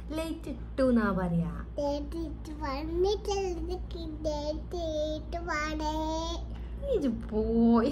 Late ഇട്ടു എന്നാ പറയാ ഡേറ്റ് വന്നിട്ട് ഡേറ്റ് പാടേ ഇത് പോയി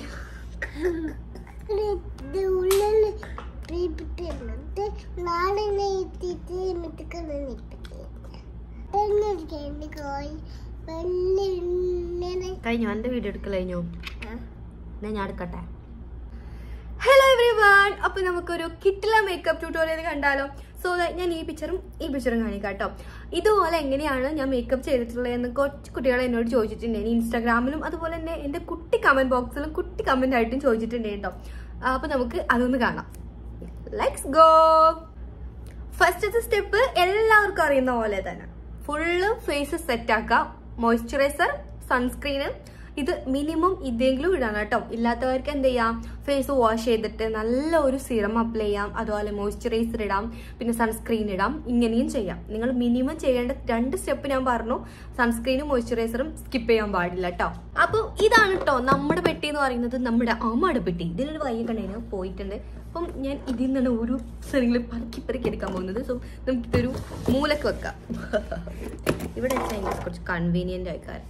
ഇത് ഉള്ളിൽ പ്രീപിട്ടിരുന്നത് നാളെ എത്തിയിട്ട് മിത്തുക്കളെ നിൽപ്പിട്ട് എന്നിട്ട് കോയി വെള്ളിങ്ങനെ കഴിഞ്ഞോ എന്റെ വീഡിയോ എടുക്കൽ കഴിഞ്ഞോ എന്നാ ഞാൻ എടുക്കട്ടെ ഹലോ എവ്രി വൺ അപ്പൊ നമുക്കൊരു കിട്ടില്ല മേക്കപ്പ് ട്യൂട്ടോറിയൽ കണ്ടാലോ സോ ഞാൻ ഈ പിക്ചറും ഈ പിക്ചറും കാണിക്കാം കേട്ടോ ഇതുപോലെ എങ്ങനെയാണ് ഞാൻ മേക്കപ്പ് ചെയ്തിട്ടുള്ളതെന്ന് കുറച്ച് കുട്ടികൾ എന്നോട് ചോദിച്ചിട്ടുണ്ടായിരുന്നു ഇൻസ്റ്റാഗ്രാമിലും അതുപോലെ തന്നെ എന്റെ കുട്ടി കമന്റ് ബോക്സിലും കുട്ടി കമന്റ് ആയിട്ടും ചോദിച്ചിട്ടുണ്ട് കേട്ടോ അപ്പൊ നമുക്ക് അതൊന്ന് കാണാം ലെറ്റ്സ് ഗോ ഫസ്റ്റത്തെ സ്റ്റെപ്പ് എല്ലാവർക്കും അറിയുന്ന പോലെ തന്നെ ഫുള്ള് ഫേസ് സെറ്റ് ആക്കാം മോയ്സ്ചറൈസർ സൺസ്ക്രീന് ഇത് മിനിമം ഇതെങ്കിലും ഇടണം കേട്ടോ ഇല്ലാത്തവർക്ക് എന്ത് ചെയ്യാം ഫേസ് വാഷ് ചെയ്തിട്ട് നല്ല ഒരു സിറം അപ്ലൈ ചെയ്യാം അതുപോലെ മോയ്സ്ചറൈസർ ഇടാം പിന്നെ സൺസ്ക്രീൻ ഇടാം ഇങ്ങനെയും ചെയ്യാം നിങ്ങൾ മിനിമം ചെയ്യേണ്ട രണ്ട് സ്റ്റെപ്പ് ഞാൻ പറഞ്ഞു സൺസ്ക്രീനും മോയ്സ്ചറൈസറും സ്കിപ്പ് ചെയ്യാൻ പാടില്ല കേട്ടോ അപ്പോൾ ഇതാണ് കേട്ടോ നമ്മുടെ പെട്ടി എന്ന് പറയുന്നത് നമ്മുടെ അമ്മയുടെ പെട്ടി ഇതിനൊരു വയ്യ കണ്ടതിന് പോയിട്ടുണ്ട് അപ്പം ഞാൻ ഇതിൽ നിന്നാണ് ഒരു സ്ഥലങ്ങളിൽ പറക്കി പറക്കി എടുക്കാൻ പോകുന്നത് സോ നമുക്കിതൊരു മൂലക്ക് വെക്കാം ഇവിടെ വെച്ചാൽ എനിക്ക് കുറച്ച് കൺവീനിയൻ്റ് ആയിക്കാരം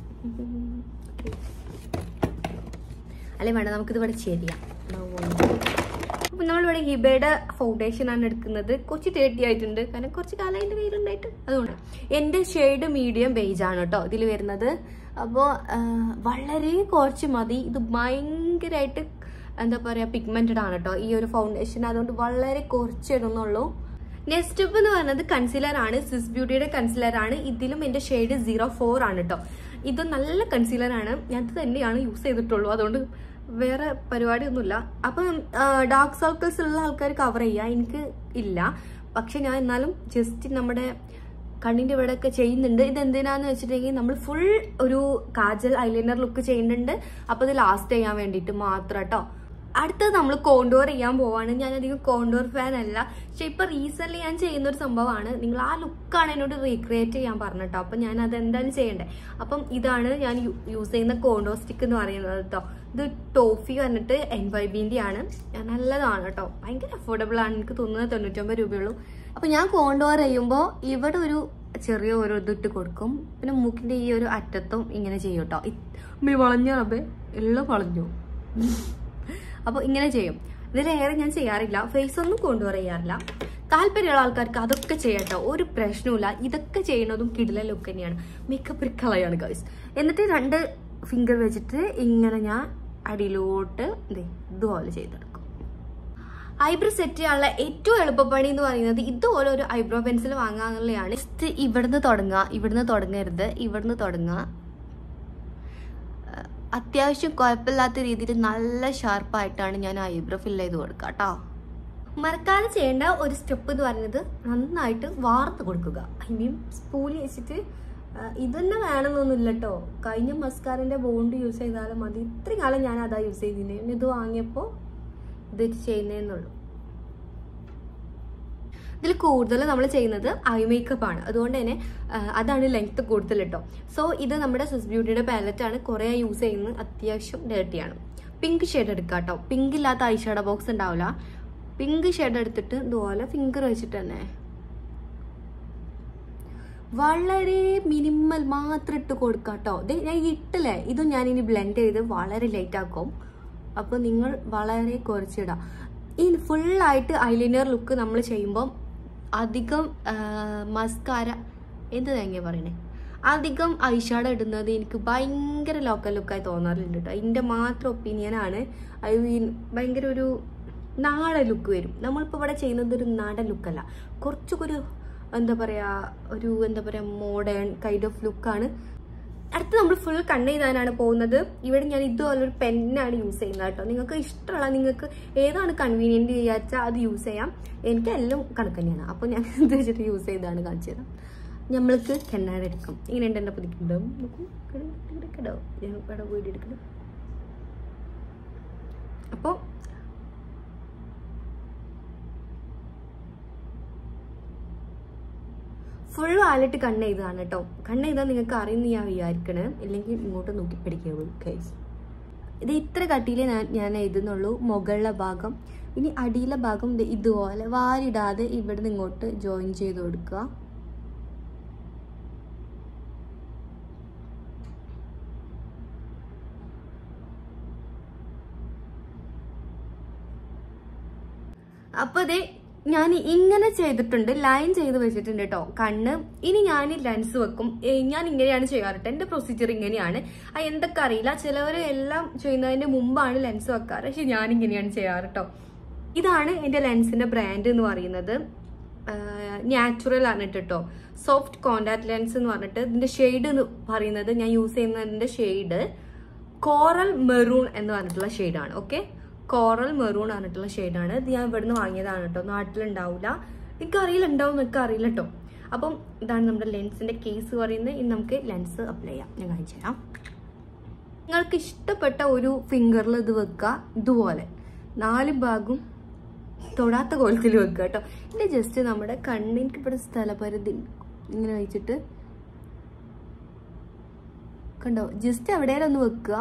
അല്ലെ വേണ്ട നമുക്കിത് ഇവിടെ ചെയ്യാം അപ്പം നമ്മളിവിടെ ഹിബയുടെ ഫൗണ്ടേഷൻ ആണ് എടുക്കുന്നത് കുറച്ച് തേർട്ടി ആയിട്ടുണ്ട് കാരണം കുറച്ച് കാലം അതിൻ്റെ കയ്യിലുണ്ടായിട്ട് അതുകൊണ്ട് എൻ്റെ ഷെയ്ഡ് മീഡിയം ബേജ് ആണ് കേട്ടോ ഇതിൽ വരുന്നത് അപ്പോൾ വളരെ കുറച്ച് മതി ഇത് ഭയങ്കരമായിട്ട് എന്താ പറയുക പിഗ്മെന്റഡ് ആണ് കേട്ടോ ഈ ഒരു ഫൗണ്ടേഷൻ അതുകൊണ്ട് വളരെ കുറച്ച് ഇടുന്നുള്ളൂ നെക്സ്റ്റ് സ്റ്റെപ്പ് എന്ന് പറയുന്നത് കൺസീലർ ആണ് സിസ് ബ്യൂട്ടിയുടെ കൺസീലർ ആണ് ഇതിലും എൻ്റെ ഷെയ്ഡ് സീറോ ഫോർ ആണ് കേട്ടോ ഇത് നല്ല കൺസീലർ ആണ് ഞാൻ ഇത് തന്നെയാണ് യൂസ് ചെയ്തിട്ടുള്ളൂ അതുകൊണ്ട് വേറെ പരിപാടിയൊന്നുമില്ല അപ്പം ഡാർക്ക് സർക്കിൾസ് ഉള്ള ആൾക്കാർ കവർ ചെയ്യുക എനിക്ക് ഇല്ല പക്ഷെ ഞാൻ എന്നാലും ജസ്റ്റ് നമ്മുടെ കണ്ണിന്റെ ഇവിടെ ഒക്കെ ചെയ്യുന്നുണ്ട് ഇത് എന്തിനാന്ന് വെച്ചിട്ടുണ്ടെങ്കിൽ നമ്മൾ ഫുൾ ഒരു കാജൽ ഐലൈനർ ലുക്ക് ചെയ്യുന്നുണ്ട് അപ്പൊ ഇത് ലാസ്റ്റ് ചെയ്യാൻ വേണ്ടിയിട്ട് മാത്രം കേട്ടോ അടുത്തത് നമ്മൾ കോണ്ടോർ ചെയ്യാൻ പോവാണ് ഞാൻ അധികം കോണ്ടോർ ഫാൻ അല്ല പക്ഷെ ഇപ്പൊ റീസെന്റ് ഞാൻ ചെയ്യുന്ന ഒരു സംഭവമാണ് നിങ്ങൾ ആ ലുക്കാണ് എന്നോട് റീക്രിയേറ്റ് ചെയ്യാൻ പറഞ്ഞിട്ടോ അപ്പൊ ഞാൻ അത് എന്തായാലും ചെയ്യണ്ടേ അപ്പം ഇതാണ് ഞാൻ യൂസ് ചെയ്യുന്ന കോണ്ടോർ സ്റ്റിക്ക് എന്ന് പറയുന്നത് കേട്ടോ ഇത് ടോഫി വന്നിട്ട് എൻ വൈ ബിന്റെ ആണ് നല്ലതാണ് കേട്ടോ ഭയങ്കര അഫോർഡബിൾ ആണ് എനിക്ക് തോന്നുന്നത് തൊണ്ണൂറ്റൊമ്പത് രൂപയുള്ളൂ അപ്പൊ ഞാൻ കോണ്ടോർ ചെയ്യുമ്പോൾ ഇവിടെ ഒരു ചെറിയ ഒരു ഇതിട്ട് കൊടുക്കും പിന്നെ മൂക്കിന്റെ ഈ ഒരു അറ്റത്തും ഇങ്ങനെ ചെയ്യും കേട്ടോ മീ വളഞ്ഞ റബ്ബേ എല്ലാം വളഞ്ഞു അപ്പോൾ ഇങ്ങനെ ചെയ്യും ഇതിലേറെ ഞാൻ ചെയ്യാറില്ല ഫേസ് ഒന്നും കൊണ്ടുവര ചെയ്യാറില്ല താല്പര്യമുള്ള ആൾക്കാർക്ക് അതൊക്കെ ചെയ്യട്ടോ ഒരു പ്രശ്നവുമില്ല ഇതൊക്കെ ചെയ്യുന്നതും കിടില ലുക്ക് തന്നെയാണ് മേക്കപ്പ് കളയാണ് ഗൈസ് എന്നിട്ട് രണ്ട് ഫിംഗർ വെച്ചിട്ട് ഇങ്ങനെ ഞാൻ അടിയിലോട്ട് ദേ ഇതുപോലെ ചെയ്തെടുക്കും ഐബ്രോ സെറ്റ് ചെയ്യാനുള്ള ഏറ്റവും എളുപ്പപ്പണി എന്ന് പറയുന്നത് ഇതുപോലെ ഒരു ഐബ്രോ പെൻസിൽ വാങ്ങാന്നുള്ളതാണ് ജസ്റ്റ് ഇവിടുന്ന് തുടങ്ങുക ഇവിടുന്ന് തുടങ്ങരുത് ഇവിടുന്ന് തുടങ്ങുക അത്യാവശ്യം കുഴപ്പമില്ലാത്ത രീതിയിൽ നല്ല ഷാർപ്പായിട്ടാണ് ഞാൻ ഐബ്രോ ഫിൽ ചെയ്ത് കൊടുക്കുക കേട്ടോ മറക്കാതെ ചെയ്യേണ്ട ഒരു സ്റ്റെപ്പ് എന്ന് പറയുന്നത് നന്നായിട്ട് വാർത്ത് കൊടുക്കുക ഐ മീൻ സ്പൂലി വെച്ചിട്ട് ഇത് തന്നെ വേണമെന്നൊന്നുമില്ല കേട്ടോ കഴിഞ്ഞ മസ്കാറിന്റെ ബോണ്ട് യൂസ് ചെയ്താലും മതി ഇത്രയും കാലം ഞാൻ അതാ യൂസ് ചെയ്തിരുന്നത് ഇത് വാങ്ങിയപ്പോൾ ഇത് ചെയ്യുന്നതെന്നുള്ളൂ ഇതിൽ കൂടുതൽ നമ്മൾ ചെയ്യുന്നത് ഐ മേക്കപ്പ് ആണ് അതുകൊണ്ട് തന്നെ അതാണ് ലെങ്ത് കൂടുതൽ കേട്ടോ സോ ഇത് നമ്മുടെ സ്വിസ് ബ്യൂട്ടിയുടെ പാലറ്റ് ആണ് കുറേ യൂസ് ചെയ്യുന്നത് അത്യാവശ്യം ഡേർട്ടിയാണ് പിങ്ക് ഷെയ്ഡ് എടുക്കുക കേട്ടോ പിങ്ക് ഇല്ലാത്ത ഐ ഷാഡോ ബോക്സ് ഉണ്ടാവില്ല പിങ്ക് ഷെയ്ഡ് എടുത്തിട്ട് ഇതുപോലെ ഫിംഗർ വെച്ചിട്ട് തന്നെ വളരെ മിനിമൽ മാത്രം ഇട്ട് കൊടുക്കുക കേട്ടോ ഇത് ഞാൻ ഇട്ടില്ലേ ഇതും ഞാൻ ഇനി ബ്ലെൻഡ് ചെയ്ത് വളരെ ലൈറ്റ് ആക്കും അപ്പോൾ നിങ്ങൾ വളരെ കുറച്ചിടാം ഈ ഫുള്ളായിട്ട് ഐലൈനർ ലുക്ക് നമ്മൾ ചെയ്യുമ്പം അധികം മസ്കാര എന്ത് തേങ്ങ പറയണേ അധികം ഐഷാഡോ ഇടുന്നത് എനിക്ക് ഭയങ്കര ലോക്കൽ ലുക്കായി തോന്നാറുണ്ട് കേട്ടോ എൻ്റെ മാത്രം ഒപ്പീനിയനാണ് ഐ മീൻ ഭയങ്കര ഒരു നാടൻ ലുക്ക് വരും നമ്മളിപ്പോൾ ഇവിടെ ചെയ്യുന്നത് ഒരു നാടൻ ലുക്കല്ല കുറച്ചൊരു എന്താ പറയുക ഒരു എന്താ പറയുക മോഡേൺ കൈൻഡ് ഓഫ് ലുക്കാണ് അടുത്ത് നമ്മൾ ഫുൾ കണ്ണ് എഴുതാനാണ് പോകുന്നത് ഇവിടെ ഞാൻ ഇതുപോലൊരു പെന്നാണ് യൂസ് ചെയ്യുന്നത് കേട്ടോ നിങ്ങൾക്ക് ഇഷ്ടമുള്ള നിങ്ങൾക്ക് ഏതാണ് കൺവീനിയൻറ്റ് വിചാരിച്ചാൽ അത് യൂസ് ചെയ്യാം എനിക്ക് എല്ലാം കണക്ക് തന്നെയാണ് അപ്പോൾ ഞാൻ ഇത് വെച്ചിട്ട് യൂസ് ചെയ്താണ് കാണിച്ചു തരാം നമ്മൾക്ക് കണ്ണാടി എടുക്കും ഇങ്ങനെ ഉണ്ട് എൻ്റെ പുതിക്കുണ്ടാവും നോക്കൂ കിടക്കടോ ഞാൻ ഇവിടെ പോയിട്ട് എടുക്കണം അപ്പോൾ ഫുൾ വാലിട്ട് കണ്ണ് എഴുതാണ് കേട്ടോ കണ്ണ് എഴുതാൻ നിങ്ങൾക്ക് അറിയുന്ന ഞാൻ വിചാരിക്കണേ ഇല്ലെങ്കിൽ ഇങ്ങോട്ട് നോക്കി പഠിക്കുള്ളൂ ഗൈസ് ഇത് ഇത്ര കട്ടിയിലേ ഞാൻ ഞാൻ എഴുതുന്നുള്ളൂ മുകളിലെ ഭാഗം ഇനി അടിയിലെ ഭാഗം ദേ ഇതുപോലെ വാരിടാതെ ഇവിടെ നിന്ന് ഇങ്ങോട്ട് ജോയിൻ ചെയ്ത് കൊടുക്കുക അപ്പൊ അതെ ഞാൻ ഇങ്ങനെ ചെയ്തിട്ടുണ്ട് ലൈൻ ചെയ്ത് വെച്ചിട്ടുണ്ട് കേട്ടോ കണ്ണ് ഇനി ഞാൻ ലെൻസ് വെക്കും ഏ, ഞാൻ ഇങ്ങനെയാണ് ചെയ്യാറുണ്ട് എന്റെ പ്രൊസീജിയർ ഇങ്ങനെയാണ് ആ എന്തൊക്കെ അറിയില്ല ചിലവർ എല്ലാം ചെയ്യുന്നതിന് മുമ്പാണ് ലെൻസ് വെക്കാറ് പക്ഷെ ഞാൻ ഇങ്ങനെയാണ് ചെയ്യാറ് കേട്ടോ ഇതാണ് എന്റെ ലെൻസിന്റെ ബ്രാൻഡ് എന്ന് പറയുന്നത് നാച്ചുറൽ ആണ് കേട്ടോ സോഫ്റ്റ് കോണ്ടാക്ട് ലെൻസ് എന്ന് പറഞ്ഞിട്ട് ഇതിന്റെ ഷെയ്ഡ് എന്ന് പറയുന്നത് ഞാൻ യൂസ് ചെയ്യുന്നതിന്റെ ഷെയ്ഡ് കോറൽ മെറൂൺ എന്ന് പറഞ്ഞിട്ടുള്ള ഷെയ്ഡാണ് ഓക്കെ കോറൽ മെറൂൺ പറഞ്ഞിട്ടുള്ള ഷെയ്ഡാണ് ഇത് ഞാൻ ഇവിടുന്ന് വാങ്ങിയതാണ് കേട്ടോ നാട്ടിലുണ്ടാവില്ല എനിക്ക് അറിയില്ല ഉണ്ടാവും എന്നൊക്കെ അറിയില്ല കേട്ടോ അപ്പം ഇതാണ് നമ്മുടെ ലെൻസിന്റെ കേസ് പറയുന്നത് ഇനി നമുക്ക് ലെൻസ് അപ്ലൈ ചെയ്യാം ഞാൻ കാണിച്ചു തരാം നിങ്ങൾക്ക് ഇഷ്ടപ്പെട്ട ഒരു ഫിംഗറിൽ ഇത് വെക്കുക ഇതുപോലെ നാല് ഭാഗവും തൊടാത്ത കോലത്തിൽ വെക്കുക കേട്ടോ ഇല്ല ജസ്റ്റ് നമ്മുടെ കണ്ണിന് ഇവിടെ സ്ഥലപരിധി ഇങ്ങനെ വെച്ചിട്ട് കണ്ടോ ജസ്റ്റ് എവിടെയെങ്കിലും ഒന്ന് വെക്കുക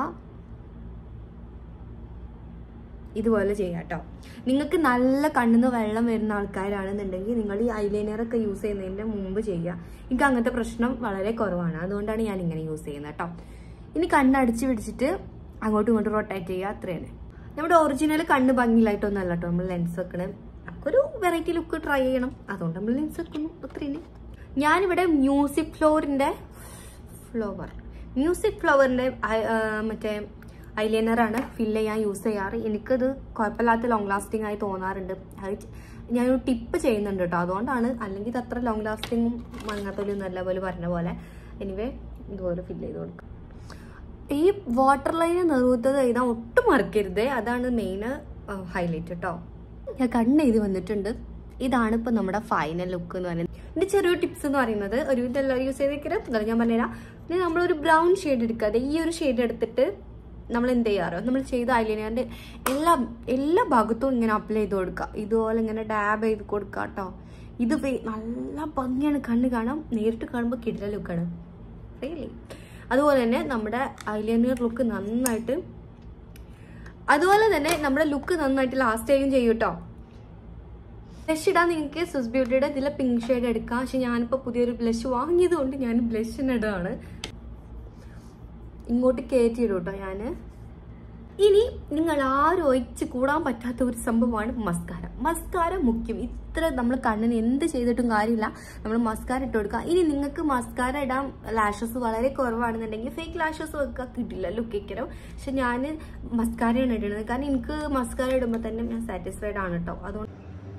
ഇതുപോലെ ചെയ്യാം കേട്ടോ നിങ്ങൾക്ക് നല്ല കണ്ണിന്ന് വെള്ളം വരുന്ന ആൾക്കാരാണെന്നുണ്ടെങ്കിൽ നിങ്ങൾ ഈ ഐലൈനർ ഒക്കെ യൂസ് ചെയ്യുന്നതിന്റെ മുമ്പ് ചെയ്യുക എനിക്ക് അങ്ങനത്തെ പ്രശ്നം വളരെ കുറവാണ് അതുകൊണ്ടാണ് ഞാൻ ഇങ്ങനെ യൂസ് ചെയ്യുന്നത് കേട്ടോ ഇനി കണ്ണടച്ച് പിടിച്ചിട്ട് അങ്ങോട്ടും ഇങ്ങോട്ടും റൊട്ടേറ്റ് ചെയ്യുക അത്രയാണ് നമ്മുടെ ഒറിജിനൽ കണ്ണ് ഭംഗിയിലായിട്ടൊന്നല്ല കേട്ടോ നമ്മൾ ലെൻസ് വെക്കണേ നമുക്കൊരു വെറൈറ്റി ലുക്ക് ട്രൈ ചെയ്യണം അതുകൊണ്ട് നമ്മൾ ലെൻസ് വെക്കുന്നു അത്രയാണ് ഞാനിവിടെ മ്യൂസിക് ഫ്ലോറിന്റെ ഫ്ലവർ മ്യൂസിക് ഫ്ലവറിന്റെ മറ്റേ ഐലൈനറാണ് ഫില്ല് ചെയ്യാൻ യൂസ് ചെയ്യാറ് എനിക്കത് കുഴപ്പമില്ലാത്ത ലോങ് ലാസ്റ്റിംഗ് ആയി തോന്നാറുണ്ട് അത് ഞാനൊരു ടിപ്പ് ചെയ്യുന്നുണ്ട് കേട്ടോ അതുകൊണ്ടാണ് അല്ലെങ്കിൽ ഇത് അത്ര ലോങ് ലാസ്റ്റിങ്ങും മങ്ങാത്തൊലിയൊന്നും അല്ല പോലെ പറഞ്ഞ പോലെ എനിവേ ഇതുപോലെ ഫില്ല് ചെയ്ത് കൊടുക്കും ഈ വാട്ടർ ലൈന് നിർവൃത്തത് എഴുതാൻ ഒട്ടും മറക്കരുത് അതാണ് മെയിൻ ഹൈലൈറ്റ് കേട്ടോ ഞാൻ കണ്ണ് എഴുതി വന്നിട്ടുണ്ട് ഇതാണ് ഇപ്പൊ നമ്മുടെ ഫൈനൽ ലുക്ക് എന്ന് പറയുന്നത് ഇതിന്റെ ചെറിയ ടിപ്സ് എന്ന് പറയുന്നത് ഒരു എല്ലാവരും യൂസ് ചെയ്തേക്കരുത് എന്നാലും ഞാൻ പറഞ്ഞുതരാം ഇനി നമ്മളൊരു ബ്രൗൺ ഷെയ്ഡ് എടുക്കാതെ ഈ ഒരു ഷെയ്ഡ് എടുത്തിട്ട് നമ്മൾ എന്ത് ചെയ്യാറോ നമ്മൾ ചെയ്ത ഐലൈനറിന്റെ എല്ലാ എല്ലാ ഭാഗത്തും ഇങ്ങനെ അപ്ലൈ ചെയ്ത് കൊടുക്കുക ഇതുപോലെ ഇങ്ങനെ ഡാബ് ചെയ്ത് കൊടുക്കുക കേട്ടോ ഇത് വേ- നല്ല ഭംഗിയാണ് കണ്ണ് കാണാം നേരിട്ട് കാണുമ്പോൾ കിടില ലുക്കാണ് റിയലി അതുപോലെ തന്നെ നമ്മുടെ ഐലൈനർ ലുക്ക് നന്നായിട്ട് അതുപോലെ തന്നെ നമ്മുടെ ലുക്ക് നന്നായിട്ട് ലാസ്റ്റ് ആയും ചെയ്യും കേട്ടോ ബ്ലഷ് ഇടാൻ നിങ്ങൾക്ക് സ്വിസ് ബ്യൂട്ടിയുടെ ഇതിലെ പിങ്ക് ഷെയ്ഡ് എടുക്കാം പക്ഷെ ഞാനിപ്പോൾ പുതിയൊരു ബ്ലഷ് വാങ്ങിയത് കൊണ്ട് ഞാൻ ബ്ലഷിന് ഇടാണ് ഇങ്ങോട്ട് കയറ്റി ഇടും കേട്ടോ ഞാൻ ഇനി നിങ്ങൾ ആരും ഒഴിച്ച് കൂടാൻ പറ്റാത്ത ഒരു സംഭവമാണ് മസ്കാര മസ്കാര മുഖ്യം ഇത്ര നമ്മൾ കണ്ണിന് എന്ത് ചെയ്തിട്ടും കാര്യമില്ല നമ്മൾ മസ്കാര ഇട്ട് കൊടുക്കുക ഇനി നിങ്ങൾക്ക് മസ്കാര ഇടാൻ ലാഷസ് വളരെ കുറവാണെന്നുണ്ടെങ്കിൽ ഫേക്ക് ലാഷസ് വെക്കുക കിട്ടില്ല ലുക്കിക്കരം പക്ഷെ ഞാൻ മസ്കാരയാണ് ഇടുന്നത് കാരണം എനിക്ക് മസ്കാര ഇടുമ്പോൾ തന്നെ ഞാൻ സാറ്റിസ്ഫൈഡ് ആണ് കേട്ടോ അതുകൊണ്ട്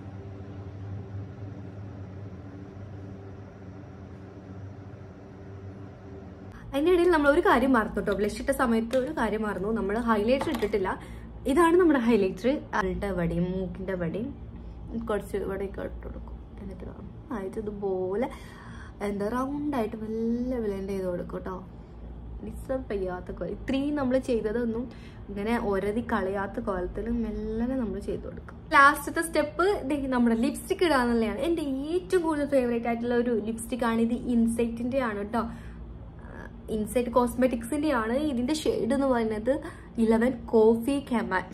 അതിൻ്റെ ഇടയിൽ നമ്മൾ ഒരു കാര്യം മറന്നു കേട്ടോ ബ്ലഷ് ഇട്ട സമയത്ത് ഒരു കാര്യം മറന്നു നമ്മൾ ഹൈലൈറ്റർ ഇട്ടിട്ടില്ല ഇതാണ് നമ്മുടെ ഹൈലൈറ്റർ ആളുടെ വടിയും മൂക്കിന്റെ വടിയും കുറച്ച് ഇവിടെയൊക്കെ ഇട്ട് കൊടുക്കും എന്നിട്ട് ആയിട്ട് ഇതുപോലെ എന്താ റൗണ്ടായിട്ട് മെല്ലെ ബ്ലെൻഡ് ചെയ്ത് കൊടുക്കും കേട്ടോ ഡിസ്റ്റർബ് ചെയ്യാത്ത കോലം ഇത്രയും നമ്മൾ ചെയ്തതൊന്നും ഇങ്ങനെ ഒരതി കളയാത്ത കോലത്തിൽ മെല്ലനെ നമ്മൾ ചെയ്തു കൊടുക്കും ലാസ്റ്റത്തെ സ്റ്റെപ്പ് നമ്മുടെ ലിപ്സ്റ്റിക് ഇടാന്നുള്ളതാണ് എൻ്റെ ഏറ്റവും കൂടുതൽ ഫേവറേറ്റ് ആയിട്ടുള്ള ഒരു ലിപ്സ്റ്റിക് ആണ് ഇത് ഇൻസൈറ്റിന്റെ ആണ് കേട്ടോ ഇൻസൈറ്റ് കോസ്മെറ്റിക്സിന്റെ ആണ് ഇതിന്റെ ഷെയ്ഡ് എന്ന് പറയുന്നത് ഇലവൻ കോഫി കെമാൻ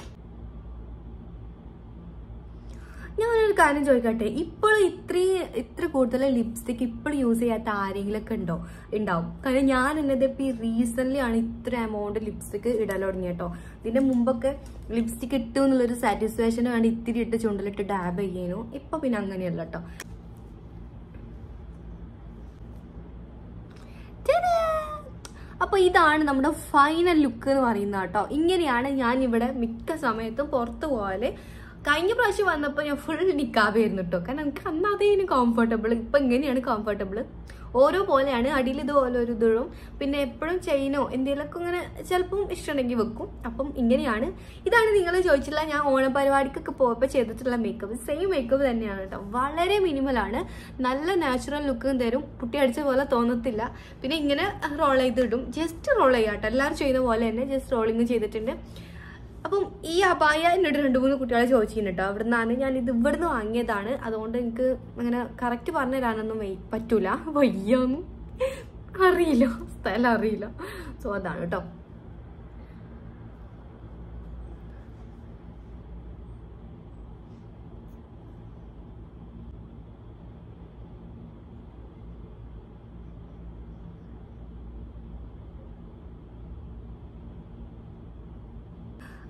ഞാനൊരു കാര്യം ചോദിക്കട്ടെ ഇപ്പോൾ ഇത്രയും ഇത്ര കൂടുതൽ ലിപ്സ്റ്റിക് ഇപ്പോൾ യൂസ് ചെയ്യാത്ത ആരെങ്കിലും ഒക്കെ ഉണ്ടോ ഉണ്ടാവും കാരണം ഞാൻ എന്നത് ഇപ്പൊ ഈ റീസെന്റ് ആണ് ഇത്ര എമൗണ്ട് ലിപ്സ്റ്റിക് ഇടൽ തുടങ്ങി കേട്ടോ ഇതിന്റെ മുമ്പൊക്കെ ലിപ്സ്റ്റിക് ഇട്ടു എന്നുള്ളൊരു സാറ്റിസ്ഫാക്ഷന് വേണ്ടി ഇത്തിരി ഇട്ട് ചുണ്ടിലിട്ട് ഡാബ് ചെയ്യാനോ ഇപ്പൊ പിന്നെ അങ്ങനെയല്ല കേട്ടോ അപ്പൊ ഇതാണ് നമ്മുടെ ഫൈനൽ ലുക്ക് എന്ന് പറയുന്നത് കേട്ടോ ഇങ്ങനെയാണ് ഞാൻ ഇവിടെ മിക്ക സമയത്തും പുറത്തു പോയാല് കഴിഞ്ഞ പ്രാവശ്യം വന്നപ്പോൾ ഞാൻ ഫുൾ നിക്കാവായിരുന്നു കേട്ടോ കാരണം എനിക്ക് അന്ന് അതേന് കംഫർട്ടബിൾ ഇപ്പൊ ഇങ്ങനെയാണ് കംഫർട്ടബിൾ ഓരോ പോലെയാണ് അടിയിൽ ഇതുപോലെ ഒരു ഇതും പിന്നെ എപ്പോഴും ചെയിനോ എന്തെങ്കിലുമൊക്കെ ഇങ്ങനെ ചിലപ്പം ഇഷ്ടമുണ്ടെങ്കിൽ വെക്കും അപ്പം ഇങ്ങനെയാണ് ഇതാണ് നിങ്ങൾ ചോദിച്ചില്ല ഞാൻ ഓണപരിപാടിക്കൊക്കെ പോയപ്പോൾ ചെയ്തിട്ടുള്ള മേക്കപ്പ് സെയിം മേക്കപ്പ് തന്നെയാണ് കേട്ടോ വളരെ മിനിമലാണ് നല്ല നാച്ചുറൽ ലുക്കും തരും കുട്ടി അടിച്ച പോലെ തോന്നത്തില്ല പിന്നെ ഇങ്ങനെ റോൾ ചെയ്തിടും ജസ്റ്റ് റോൾ ചെയ്യാം കേട്ടോ എല്ലാവരും ചെയ്യുന്ന പോലെ തന്നെ ജസ്റ്റ് റോളിങ് ചെയ്തിട്ടുണ്ട് അപ്പം ഈ അപായ എന്നോട് രണ്ട് മൂന്ന് കുട്ടികളെ ചോദിച്ചിട്ടുണ്ട് കേട്ടോ അവിടെ നിന്നാണ് ഞാൻ ഇത് ഇവിടുന്ന് വാങ്ങിയതാണ് അതുകൊണ്ട് എനിക്ക് അങ്ങനെ കറക്റ്റ് പറഞ്ഞു തരാനൊന്നും വൈ- പറ്റൂല വയ്യൊന്നും അറിയില്ല സ്ഥലം അറിയില്ല സോ അതാണ് കേട്ടോ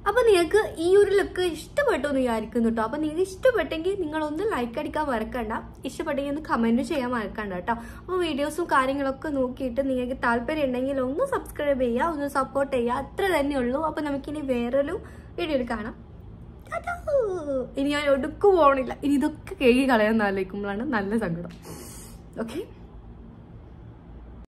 അപ്പൊ നിങ്ങൾക്ക് ഈ ഒരു ലുക്ക് ഇഷ്ടപ്പെട്ടു എന്ന് വിചാരിക്കുന്നു കേട്ടോ അപ്പൊ നിങ്ങൾക്ക് ഇഷ്ടപ്പെട്ടെങ്കിൽ നിങ്ങൾ ഒന്ന് ലൈക്ക് അടിക്കാൻ മറക്കണ്ട ഇഷ്ടപ്പെട്ടെങ്കിൽ ഒന്ന് കമന്റ് ചെയ്യാൻ മറക്കണ്ട കേട്ടോ അപ്പോൾ വീഡിയോസും കാര്യങ്ങളൊക്കെ നോക്കിയിട്ട് നിങ്ങൾക്ക് താല്പര്യം ഉണ്ടെങ്കിൽ ഒന്ന് സബ്സ്ക്രൈബ് ചെയ്യുക ഒന്ന് സപ്പോർട്ട് ചെയ്യുക അത്ര തന്നെ ഉള്ളൂ അപ്പൊ നമുക്കിനി വേറൊരു വീഡിയോയിൽ കാണാം ടാറ്റാ. ഇനി ഞാൻ ഒടുക്കും പോകണില്ല ഇനി ഇതൊക്കെ കേൾക്കി കളയാൻ ആലോചിക്കുമ്പോഴാണ് നല്ല സങ്കടം ഓക്കെ